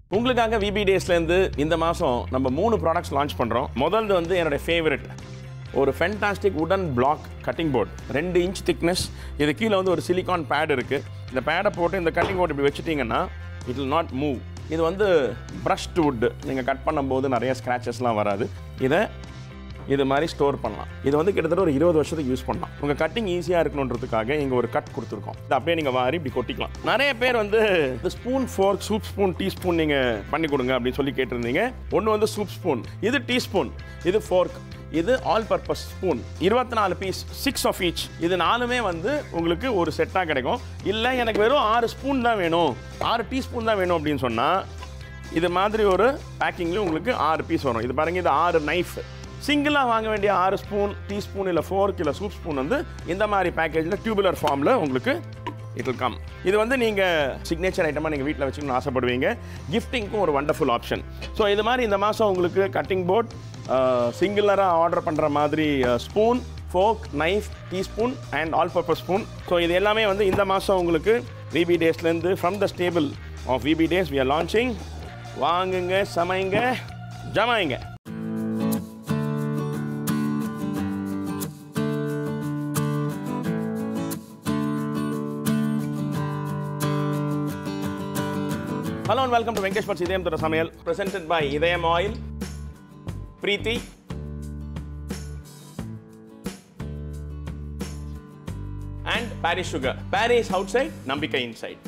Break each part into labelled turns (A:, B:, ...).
A: உங்களுக்காக விபி டேஸ்லேருந்து இந்த மாதம் நம்ம மூணு ப்ராடக்ட்ஸ் லான்ச் பண்ணுறோம் முதல்து வந்து என்னோட ஃபேவரட் ஒரு fantastic wooden block cutting board ரெண்டு இன்ச் திக்னஸ் இது கீழே வந்து ஒரு சிலிகான் பேட் இருக்குது இந்த பேடை போட்டு இந்த கட்டிங் போர்ட் இப்படி வச்சுட்டிங்கன்னா இட் will நாட் மூவ் இது வந்து ப்ரஷ்டு wood நீங்கள் கட் பண்ணும்போது நிறைய ஸ்க்ராச்சஸ்லாம் வராது இதை இது மாதிரி ஸ்டோர் பண்ணலாம் இது வந்து கிட்டத்தட்ட ஒரு இருபது வருஷத்துக்கு யூஸ் பண்ணலாம் உங்கள் கட்டிங் ஈஸியாக இருக்கணுன்றதுக்காக இங்கே ஒரு கட் கொடுத்துருக்கோம் இது அப்படியே நீங்கள் வாரி இப்படி கொட்டிக்கலாம் நிறைய பேர் வந்து இந்த spoon fork soup spoon teaspoon நீங்கள் பண்ணி கொடுங்க அப்படின்னு சொல்லி கேட்டிருந்தீங்க ஒன்று வந்து சூப் ஸ்பூன் இது டீ ஸ்பூன் இது ஃபோர்க் இது ஆல் பர்பஸ் ஸ்பூன் இருபத்தி நாலு பீஸ் சிக்ஸ் ஆஃப் ஈச் இது நாலுமே வந்து உங்களுக்கு ஒரு செட்டாக கிடைக்கும் இல்லை எனக்கு வெறும் ஆறு ஸ்பூன் தான் வேணும் ஆறு டீஸ்பூன் தான் வேணும் அப்படின்னு சொன்னால் இது மாதிரி ஒரு பேக்கிங்லேயும் உங்களுக்கு ஆறு பீஸ் வரும் இது பாருங்க இது ஆறு நைஃப் சிங்கிளாக வாங்க வேண்டிய ஆறு ஸ்பூன் டீஸ்பூன் இல்லை ஃபோர்க் இல்லை சூப் ஸ்பூன் வந்து இந்த மாதிரி பேக்கேஜில் டியூபுலர் ஃபார்மில் உங்களுக்கு இட் will கம் இது வந்து நீங்கள் சிக்னேச்சர் ஐட்டமாக நீங்கள் வீட்டில் வச்சுக்கணும்னு ஆசைப்படுவீங்க கிஃப்டிங்க்கும் ஒரு வண்டர்ஃபுல் ஆப்ஷன் ஸோ இது மாதிரி இந்த மாதம் உங்களுக்கு கட்டிங் போர்ட் சிங்குலராக ஆர்டர் பண்ணுற மாதிரி spoon fork knife teaspoon and all purpose spoon so இது எல்லாமே வந்து இந்த மாதம் உங்களுக்கு விபி டேஸ்லேருந்து from the stable of VB days we are launching வாங்குங்க சமைங்க ஜமாயிங்க hello and welcome to Venkatesh Bhat's Idhayam தர சமையல் presented by Idhayam oil Preethi and Parry's sugar Parry's outside நம்பிக்கை இன்சைட்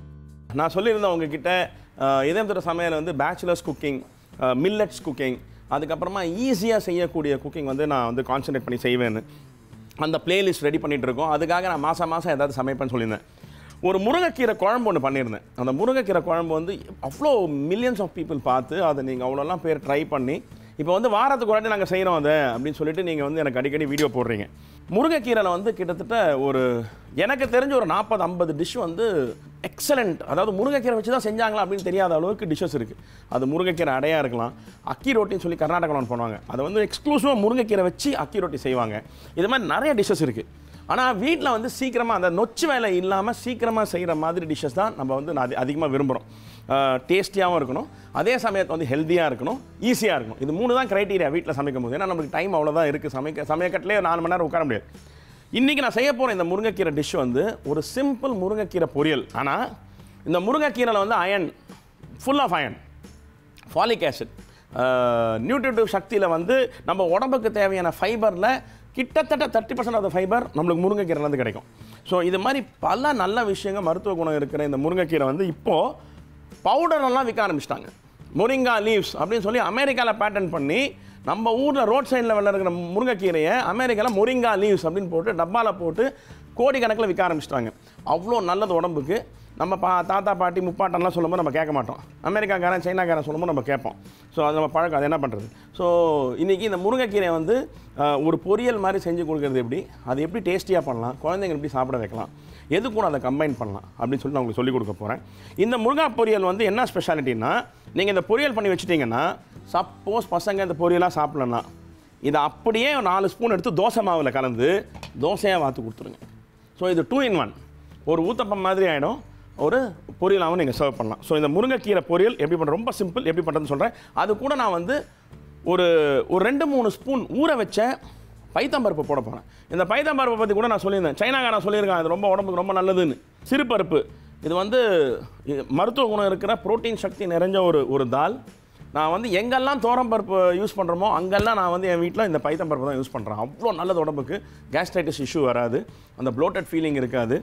A: நான் சொல்லியிருந்தேன் உங்ககிட்ட அஹ், இதயம் தர சமையல் வந்து பேச்சுலர்ஸ் குக்கிங் மில்லட்ஸ் குக்கிங் அதுக்கப்புறமா ஈஸியாக செய்யக்கூடிய குக்கிங் வந்து நான் வந்து கான்சன்ட்ரேட் பண்ணி செய்வேன்னு அந்த பிளேலிஸ்ட் ரெடி பண்ணிட்டு இருக்கோம் அதுக்காக நான் மாதம் மாதம் ஏதாவது சமைப்பேன்னு சொல்லியிருந்தேன் ஒரு முருங்கைக்கீரை குழம்பு ஒன்று பண்ணியிருந்தேன் அந்த முருங்கைக்கீரை குழம்பு வந்து அவ்வளோ மில்லியன்ஸ் ஆஃப் பீப்புள் பார்த்து அதை நீங்கள் அவ்வளோலாம் பேர் ட்ரை பண்ணி இப்போ வந்து வாரத்துக்கு ஒரு வாட்டி நாங்கள் செய்கிறோம் அதை அப்படின்னு சொல்லிட்டு நீங்கள் வந்து எனக்கு அடிக்கடி வீடியோ போடுறீங்க முருங்கைக்கீரையில் வந்து கிட்டத்தட்ட ஒரு எனக்கு தெரிஞ்ச ஒரு நாற்பது ஐம்பது டிஷ் வந்து எக்ஸலண்ட் அதாவது முருங்கைக்கீரை வச்சு தான் செஞ்சாங்களா அப்படின்னு தெரியாத அளவுக்கு டிஷ்ஷஸ் இருக்குது அது முருங்கைக்கீரை அடையாக இருக்கலாம் அக்கி ரொட்டின்னு சொல்லி கர்நாடகாவில் பண்ணுவாங்க அதை வந்து எக்ஸ்க்ளூசிவாக முருங்கைக்கீரை வச்சு அக்கி ரொட்டி செய்வாங்க இது மாதிரி நிறைய டிஷ்ஷஸ் இருக்குது ஆனால் வீட்டில் வந்து சீக்கிரமாக அந்த நொச்சு வேலை இல்லாமல் சீக்கிரமாக செய்கிற மாதிரி டிஷ்ஷஸ் தான் நம்ம வந்து நான் அதிகமாக விரும்புகிறோம் டேஸ்டியாகவும் இருக்கணும் அதே சமயத்தில் வந்து ஹெல்த்தியாக இருக்கணும் ஈஸியாக இருக்கணும் இது மூணு தான் க்ரைட்டீரியா வீட்டில் சமைக்கும் போது ஏன்னா நமக்கு டைம் அவ்வளோதான் இருக்குது சமைக்க சமையக்கட்டிலே நாலு மணி நேரம் உட்கார முடியாது இன்றைக்கி நான் செய்ய போகிற இந்த முருங்கைக்கீரை டிஷ் வந்து ஒரு சிம்பிள் முருங்கைக்கீரை பொரியல் ஆனால் இந்த முருங்கைக்கீரையில் வந்து iron full of iron folic acid nutritive சக்தியில் வந்து நம்ம உடம்புக்கு தேவையான ஃபைபரில் கிட்டத்தட்ட தேர்ட்டி பர்சன்ட் ஆஃப் ஃபைபர் நம்மளுக்கு முருங்கைக்கீரைலேருந்து கிடைக்கும் ஸோ இது மாதிரி பல நல்ல விஷயங்கள் மருத்துவ குணம் இருக்கிற இந்த முருங்கைக்கீரை வந்து இப்போது பவுடரெல்லாம் விற்க ஆரம்பிச்சிட்டாங்க முரிங்கா லீவ்ஸ் அப்படின்னு சொல்லி அமெரிக்காவில் பேட்டன் பண்ணி நம்ம ஊரில் ரோட் சைடில் இருக்கிற முருங்கைக்கீரையை அமெரிக்காவில் முரிங்கா லீவ்ஸ் அப்படின்னு போட்டு டப்பாவில் போட்டு கோடிக்கணக்கில் விற்க ஆரம்பிச்சிட்டாங்க அவ்வளோ நல்லது உடம்புக்கு நம்ம பா தாத்தா பாட்டி முப்பாட்டன்லாம் சொல்லும்போது நம்ம கேட்க மாட்டோம் அமெரிக்காக்காரன் சைனாக்காரன் சொல்லும்போது நம்ம கேட்போம் ஸோ அது நம்ம பழக்கம் அது என்ன பண்ணுறது ஸோ இன்றைக்கி இந்த முருங்கைக்கீரை வந்து அஹ், ஒரு பொரியல் மாதிரி செஞ்சு கொடுக்குறது எப்படி அது எப்படி டேஸ்டியாக பண்ணலாம் குழந்தைங்க எப்படி சாப்பிட வைக்கலாம் எது கூட அதை கம்பைன் பண்ணலாம் அப்படின்னு சொல்லி நான் உங்களுக்கு சொல்லிக் கொடுக்க போகிறேன் இந்த முருங்கா பொரியல் வந்து என்ன ஸ்பெஷாலிட்டின்னா நீங்கள் இந்த பொரியல் பண்ணி வச்சுட்டிங்கன்னா சப்போஸ் பசங்க இந்த பொரியலாக சாப்பிட்லன்னா இதை அப்படியே ஒரு நாலு ஸ்பூன் எடுத்து தோசை மாவில் கலந்து தோசையாக வாத்து கொடுத்துருங்க ஸோ இது டூ இன் ஒன் ஒரு ஊத்தப்பம் மாதிரி ஆகிடும் ஒரு பொரியலாகவும் நீங்கள் சர்வ் பண்ணலாம் ஸோ இந்த முருங்கைக்கீரை பொரியல் எப்படி பண்ணுற ரொம்ப சிம்பிள் எப்படி பண்ணுறதுன்னு சொல்கிறேன் அது கூட நான் வந்து ஒரு ஒரு ரெண்டு மூணு ஸ்பூன் ஊற வச்ச பைத்தம்பருப்பு போட போகிறேன் இந்த பைத்தம்பருப்பை பற்றி கூட நான் சொல்லியிருந்தேன் சைனாக்காரன் சொல்லியிருக்கான் இது ரொம்ப உடம்புக்கு ரொம்ப நல்லதுன்னு சிறுபருப்பு இது வந்து இது மருத்துவ குணம் இருக்கிற புரோட்டீன் சக்தி நிறைஞ்ச ஒரு ஒரு தால் நான் வந்து எங்கெல்லாம் தோரம் பருப்பு யூஸ் பண்ணுறோமோ அங்கெல்லாம் நான் வந்து என் வீட்டில் இந்த பைத்தம் பருப்பு தான் யூஸ் பண்ணுறேன் அவ்வளோ நல்லது உடம்புக்கு கேஸ்ட்ரைட்டிஸ் இஷ்யூ வராது அந்த ப்ளோட்டட் ஃபீலிங் இருக்காது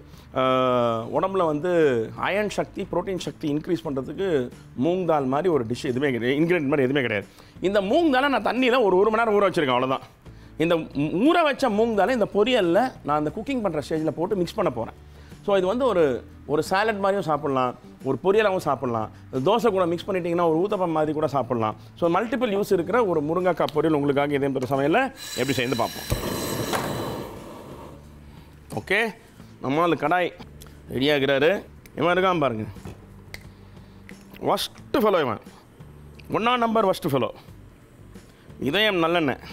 A: ஆஹ் உடம்புல வந்து அயன் சக்தி புரோட்டீன் சக்தி இன்க்ரீஸ் பண்ணுறதுக்கு மூங் தால் மாதிரி ஒரு டிஷ் எதுவுமே கிடையாது இன்க்ரீடியன்ட் மாதிரி எதுவுமே கிடையாது இந்த மூங் தாலை நான் தண்ணியில் ஒரு ஒரு மணி நேரம் ஊற வச்சிருக்கேன் அவ்வளோதான் இந்த ஊ- ஊற வச்ச மூங் தாலை இந்த பொரியலில் நான் அந்த குக்கிங் பண்ணுற ஸ்டேஜில் போட்டு மிக்ஸ் பண்ண போகிறேன் ஸோ இது வந்து ஒரு ஒரு சாலட் மாதிரியும் சாப்பிட்லாம் ஒரு பொரியலாகவும் சாப்பிட்லாம் தோசை கூட மிக்ஸ் பண்ணிட்டீங்கன்னா ஒரு ஊத்தப்பம் மாதிரி கூட சாப்பிட்லாம் ஸோ மல்டிபிள் யூஸ் இருக்கிற ஒரு முருங்கைக்காய் பொரியல் உங்களுக்காக இதே மாதிரி சமையலில் எப்படி செய்து பார்ப்போம் ஓகே நம்மால் கடாய் ரெடியாகிறாரு இவன் இருக்கான் பாருங்க ஃபஸ்ட்டு ஃபெலோ இவன் ஒன்றாம் நம்பர் ஃபஸ்ட்டு ஃபெலோ இதயம் நல்லெண்ணெய்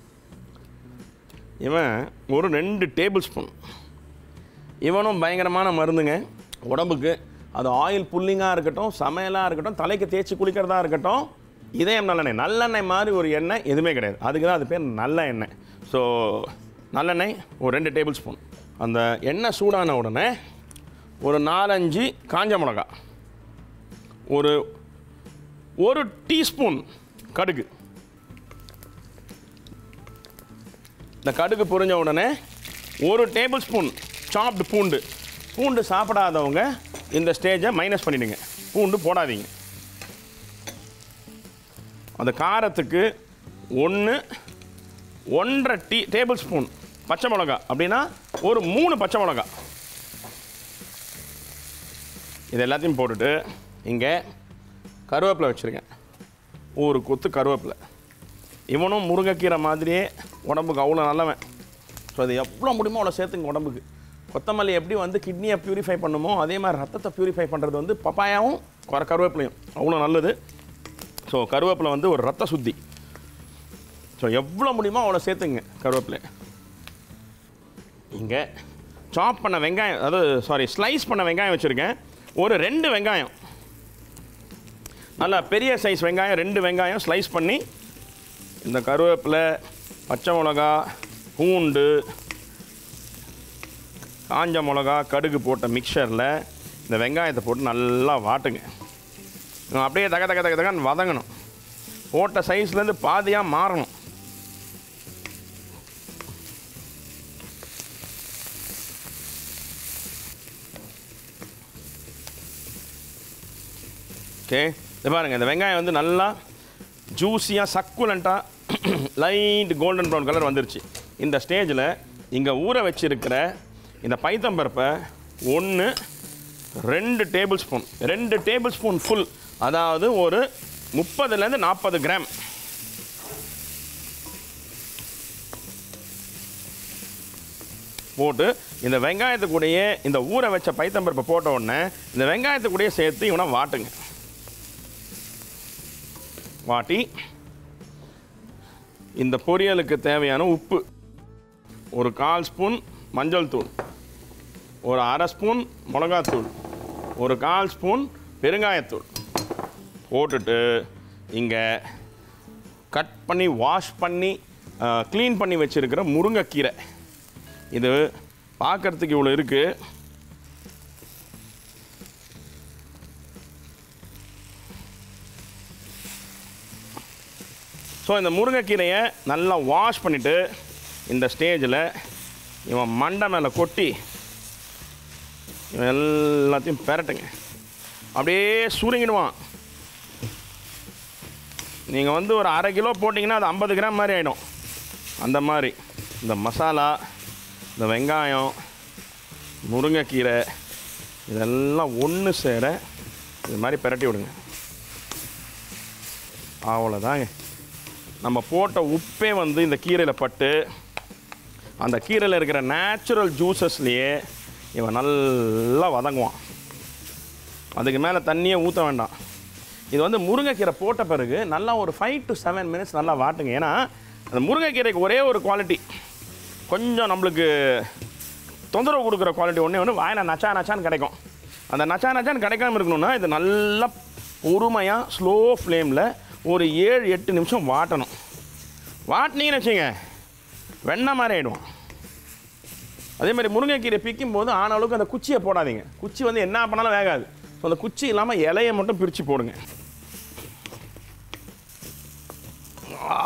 A: இவன் ஒரு ரெண்டு டேபிள் ஸ்பூன் இவனும் பயங்கரமான மருந்துங்க உடம்புக்கு அது ஆயில் புல்லிங்காக இருக்கட்டும் சமையலாக இருக்கட்டும் தலைக்கு தேய்ச்சி குளிக்கிறதா இருக்கட்டும் இதயம் நல்லெண்ணெய் நல்லெண்ணெய் மாதிரி ஒரு எண்ணெய் எதுவுமே கிடையாது அதுக்கு தான் அது பேர் நல்ல எண்ணெய் ஸோ நல்லெண்ணெய் ஒரு ரெண்டு டேபிள் ஸ்பூன் அந்த எண்ணெய் சூடான உடனே ஒரு நாலஞ்சு காஞ்ச மிளகா ஒரு ஒரு டீஸ்பூன் கடுகு இந்த கடுகு பொரிஞ்ச உடனே ஒரு டேபிள் ஸ்பூன் சாப்டு பூண்டு பூண்டு சாப்பிடாதவங்க இந்த ஸ்டேஜை மைனஸ் பண்ணிடுங்க பூண்டு போடாதீங்க அந்த காரத்துக்கு ஒன்று ஒன்றரை டீ டேபிள் ஸ்பூன் பச்சை மிளகா அப்படின்னா ஒரு மூணு பச்சை மிளகா இது எல்லாத்தையும் போட்டுட்டு இங்கே கருவேப்பிலை வச்சுருக்கேன் ஒரு கொத்து கருவேப்பிலை இவனும் முருங்கைக்கீரை மாதிரியே உடம்புக்கு அவ்வளோ நல்லவன் ஸோ அது எவ்வளோ முடியுமோ அவ்வளோ சேர்த்துங்க உடம்புக்கு கொத்தமல்லி எப்படி வந்து கிட்னியை பியூரிஃபை பண்ணுமோ அதே மாதிரி ரத்தத்தை பியூரிஃபை பண்ணுறது வந்து பப்பாயாவும் குற கருவேப்பிலையும் அவ்வளோ நல்லது ஸோ கருவேப்பிலை வந்து ஒரு ரத்த சுத்தி ஸோ எவ்வளோ முடியுமோ அவ்வளோ சேர்த்துங்க கருவேப்பிலை இங்கே சாப் பண்ண வெங்காயம் அதாவது சாரி ஸ்லைஸ் பண்ண வெங்காயம் வச்சுருக்கேன் ஒரு ரெண்டு வெங்காயம் நல்லா பெரிய சைஸ் வெங்காயம் ரெண்டு வெங்காயம் ஸ்லைஸ் பண்ணி இந்த கருவேப்பிலை பச்சை மிளகா பூண்டு காஞ்ச மிளகா கடுகு போட்ட மிக்சரில் இந்த வெங்காயத்தை போட்டு நல்லா வாட்டுங்க இவன் அப்படியே தக தக தக தகன்னு வதங்கணும் போட்ட சைஸ்லேருந்து பாதியாக மாறணும் ஓகே இது பாருங்கள் இந்த வெங்காயம் வந்து நல்லா ஜூஸியாக சக்குலண்ட்டாக லைட் கோல்டன் ப்ரௌன் கலர் வந்துருச்சு இந்த ஸ்டேஜில் இங்கே ஊற வச்சிருக்கிற இந்த பைத்தம்பருப்பை ஒன்று ரெண்டு டேபிள் ஸ்பூன் ரெண்டு டேபிள் ஸ்பூன் ஃபுல் அதாவது ஒரு முப்பதுலேருந்து நாற்பது கிராம் போட்டு இந்த வெங்காயத்து கூடயே இந்த ஊற வச்ச பைத்தம்பருப்பை போட்ட உடனே இந்த வெங்காயத்து கூடயே சேர்த்து இவனை வாட்டுங்க வாட்டி இந்த பொரியலுக்கு தேவையான உப்பு ஒரு கால் ஸ்பூன் மஞ்சள் தூள் ஒரு அரை ஸ்பூன் மிளகாத்தூள் ஒரு கால் ஸ்பூன் பெருங்காயத்தூள் போட்டுட்டு இங்கே கட் பண்ணி வாஷ் பண்ணி க்ளீன் பண்ணி வச்சுருக்கிற முருங்கைக்கீரை இது பார்க்கறதுக்கு இவ்வளோ இருக்குது ஸோ இந்த முருங்கைக்கீரையை நல்லா வாஷ் பண்ணிவிட்டு இந்த ஸ்டேஜில் இவன் மண்டை மேலே கொட்டி இவன் எல்லாத்தையும் பெரட்டுங்க அப்படியே சுருங்கிடுவான் நீங்கள் வந்து ஒரு அரை கிலோ போட்டிங்கன்னா அது ஐம்பது கிராம் மாதிரி ஆகிடும் அந்த மாதிரி இந்த மசாலா இந்த வெங்காயம் முருங்கைக்கீரை இதெல்லாம் ஒன்று சேர இது மாதிரி பெரட்டி விடுங்க அவ்வளோதாங்க நம்ம போட்ட உப்பே வந்து இந்த கீரையில் பட்டு அந்த கீரையில் இருக்கிற நேச்சுரல் ஜூஸஸ்லேயே இவன் நல்லா வதங்குவான் அதுக்கு மேலே தண்ணியே ஊற்ற வேண்டாம் இது வந்து முருங்கைக்கீரை போட்ட பிறகு நல்லா ஒரு ஃபைவ் டு செவன் மினிட்ஸ் நல்லா வாட்டுங்க ஏன்னா அந்த முருங்கைக்கீரைக்கு ஒரே ஒரு குவாலிட்டி கொஞ்சம் நம்மளுக்கு தொந்தரவு கொடுக்குற குவாலிட்டி ஒன்றே ஒன்று வாயில நச்சா நச்சான்னு கிடைக்கும் அந்த நச்சா நச்சான்னு கிடைக்காம இருக்கணும்னா இது நல்லா பொறுமையாக ஸ்லோ ஃப்ளேமில் ஒரு ஏழு எட்டு நிமிஷம் வாட்டணும் வாட்டினீங்கன்னு வச்சுங்க வெண்ணெய் மாதிரி ஆகிடுவான் அதே மாதிரி முருங்கைக்கீரை பிக்கும் போது ஆன அளவுக்கு அந்த குச்சியை போடாதீங்க குச்சி வந்து என்ன பண்ணாலும் வேகாது ஸோ அந்த குச்சி இல்லாமல் இலையை மட்டும் பிரித்து போடுங்க ஆ.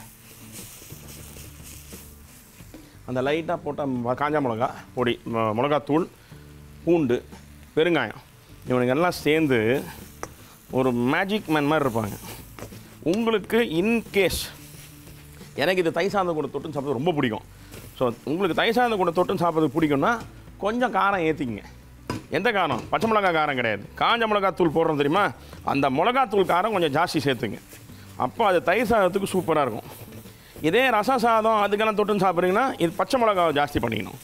A: அந்த லைட்டாக போட்ட ம- காஞ்ச மிளகா பொடி ம- மிளகாத்தூள் பூண்டு பெருங்காயம் இவனுங்க எல்லாம் சேர்ந்து ஒரு மேஜிக் மேன் மாதிரி இருப்பாங்க உங்களுக்கு இன்கேஸ் எனக்கு இது தை சாதம் கூட தொட்டு சாப்பிட்றது ரொம்ப பிடிக்கும் ஸோ உங்களுக்கு தை சாதம் கூட தொட்டு சாப்பிட்றது பிடிக்கும்னா கொஞ்சம் காரம் ஏற்றிக்கங்க எந்த காரம் பச்சை மிளகா காரம் கிடையாது காஞ்ச மிளகாத்தூள் போடுறோம் தெரியுமா அந்த மிளகாத்தூள் காரம் கொஞ்சம் ஜாஸ்தி சேர்த்துங்க அப்போ அது தயிர் சாதத்துக்கு சூப்பராக இருக்கும் இதே ரச சாதம் அதுக்கெல்லாம் தொட்டுன்னு சாப்பிட்றீங்கன்னா இது பச்சை மிளகாவை ஜாஸ்தி பண்ணிக்கணும்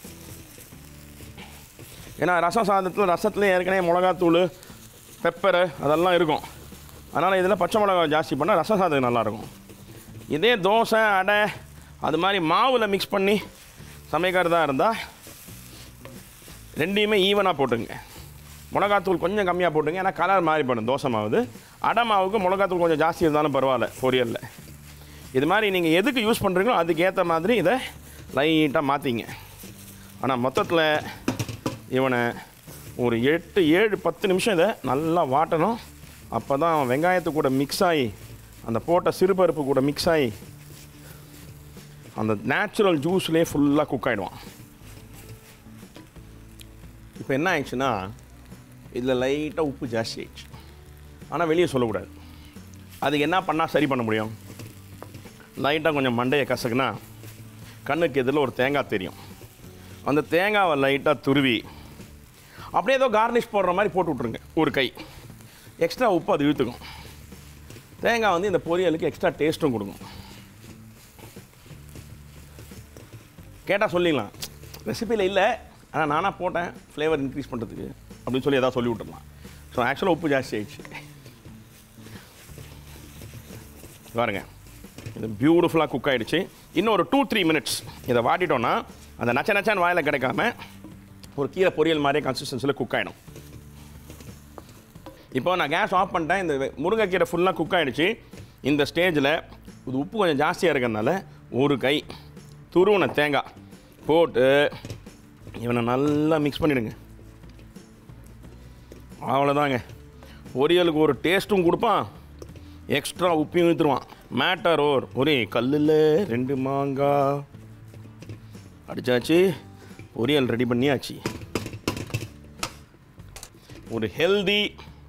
A: ஏன்னா ரச சாதத்தில் ரசத்துலேயே ஏற்கனவே மிளகாத்தூள் பெப்பரு அதெல்லாம் இருக்கும் அதனால் இதில் பச்சை மிளகாவை ஜாஸ்தி பண்ணால் ரச சாதம் நல்லாயிருக்கும் இதே தோசை அடை அது மாதிரி மாவில் மிக்ஸ் பண்ணி சமைக்கிறதா இருந்தால் ரெண்டையுமே ஈவனாக போட்டுங்க மிளகாத்தூள் கொஞ்சம் கம்மியாக போட்டுங்க ஏன்னா கலர் மாறி போடும் தோசை மாவுது அடை மாவுக்கு மிளகாத்தூள் கொஞ்சம் ஜாஸ்தி இருந்தாலும் பரவாயில்ல பொரியலில் இது மாதிரி நீங்கள் எதுக்கு யூஸ் பண்ணுறீங்களோ அதுக்கு ஏற்ற மாதிரி இதை லைட்டாக மாற்றிங்க ஆனால் மொத்தத்தில் இவனை ஒரு எட்டு ஏழு பத்து நிமிஷம் இதை நல்லா வாட்டணும் அப்போ தான் வெங்காயத்து கூட மிக்ஸ் ஆகி அந்த போட்ட சிறுபருப்பு கூட மிக்ஸ் ஆகி அந்த நேச்சுரல் ஜூஸ்லேயே ஃபுல்லாக குக் ஆகிடுவான் இப்போ என்ன ஆயிடுச்சுன்னா இதில் லைட்டாக உப்பு ஜாஸ்தி ஆயிடுச்சு ஆனால் வெளியே சொல்லக்கூடாது அதுக்கு என்ன பண்ணால் சரி பண்ண முடியும் லைட்டாக கொஞ்சம் மண்டையை கசக்குனா கண்ணுக்கு எதிரில் ஒரு தேங்காய் தெரியும் அந்த தேங்காவை லைட்டாக துருவி அப்படியே ஏதோ கார்னிஷ் போடுற மாதிரி போட்டு விட்ருங்க ஒரு கை எக்ஸ்ட்ரா உப்பு அது இழுத்துக்கும் தேங்காய் வந்து இந்த பொரியலுக்கு எக்ஸ்ட்ரா டேஸ்ட்டும் கொடுக்கும் கேட்டால் சொல்லிடலாம் ரெசிபியில் இல்லை ஆனால் நானாக போட்டேன் ஃப்ளேவர் இன்க்ரீஸ் பண்ணுறதுக்கு அப்படின்னு சொல்லி எதாவது சொல்லி விட்டுடலாம் ஸோ ஆக்சுவலாக உப்பு ஜாஸ்தி ஆயிடுச்சு பாருங்க இது பியூட்டிஃபுல்லாக குக் ஆகிடுச்சு இன்னும் ஒரு டூ த்ரீ மினிட்ஸ் இதை வாட்டிட்டோன்னா அந்த நச்ச நச்சான் வாயில் கிடைக்காம ஒரு கீரை பொரியல் மாதிரியே கன்சிஸ்டன்சியில் குக் ஆகிடும் இப்போ நான் கேஸ் ஆஃப் பண்ணிட்டேன் இந்த வெ- முருங்கைக்கீரை ஃபுல்லாக குக் ஆகிடுச்சு இந்த ஸ்டேஜில் இது உப்பு கொஞ்சம் ஜாஸ்தியாக இருக்கிறதுனால ஒரு கை துருவன தேங்காய் போட்டு இவனை நல்லா மிக்ஸ் பண்ணிடுங்க அவ்வளோதாங்க பொரியலுக்கு ஒரு டேஸ்ட்டும் கொடுப்பான் எக்ஸ்ட்ரா உப்பையும் ஊற்றுருவான் மேட்டர் ஓர் ஒரே கல்லில் ரெண்டு மாங்காய் அடிச்சாச்சு பொரியல் ரெடி பண்ணியாச்சு ஒரு ஹெல்தி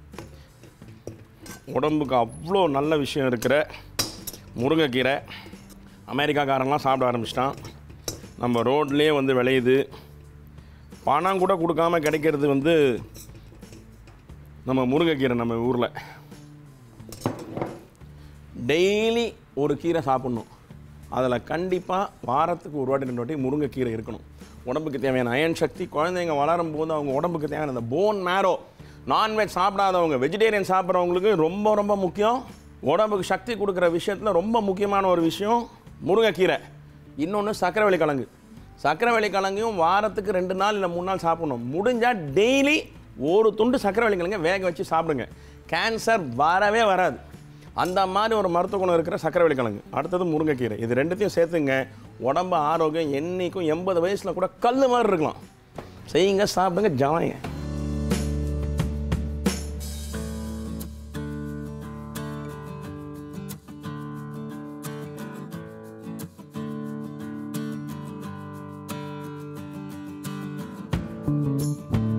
A: உடம்புக்கு அவ்வளோ நல்ல விஷயம் இருக்கிற முருங்கைக்கீரை அமெரிக்காக்காரங்களாம் சாப்பிட ஆரம்பிச்சிட்டான் நம்ம ரோட்லேயே வந்து விளையுது பணம் கூட கொடுக்காம கிடைக்கிறது வந்து நம்ம முருங்கைக்கீரை நம்ம ஊரில் டெய்லி ஒரு கீரை சாப்பிட்ணும் அதில் கண்டிப்பாக வாரத்துக்கு ஒரு வாட்டி ரெண்டு வாட்டி முருங்கைக்கீரை இருக்கணும் உடம்புக்கு தேவையான அயன் சக்தி குழந்தைங்க வளரும் போது அவங்க உடம்புக்கு தேவையான அந்த போன் மேரோ நான்வெஜ் சாப்பிடாதவங்க வெஜிடேரியன் சாப்பிட்றவங்களுக்கு ரொம்ப ரொம்ப முக்கியம் உடம்புக்கு சக்தி கொடுக்குற விஷயத்தில் ரொம்ப முக்கியமான ஒரு விஷயம் முருங்கைக்கீரை இன்னொன்று சக்கரவள்ளி கிழங்கு சக்கரவள்ளி கிழங்கையும் வாரத்துக்கு ரெண்டு நாள் இல்லை மூணு நாள் சாப்பிடணும் முடிஞ்சால் டெய்லி ஒரு துண்டு சக்கரவள்ளி கிழங்க வேக வச்சு சாப்பிடுங்க கேன்சர் வரவே வராது அந்த மாதிரி ஒரு மருத்துவ குணம் இருக்கிற சக்கரவள்ளி கிழங்கு அடுத்தது முருங்கைக்கீரை இது ரெண்டுத்தையும் சேர்த்துங்க உடம்பு ஆரோக்கியம் என்னைக்கும் எண்பது வயசில் கூட கல் மாதிரி இருக்கலாம் செய்யுங்க சாப்பிடுங்க ஜாலிங்க
B: thank you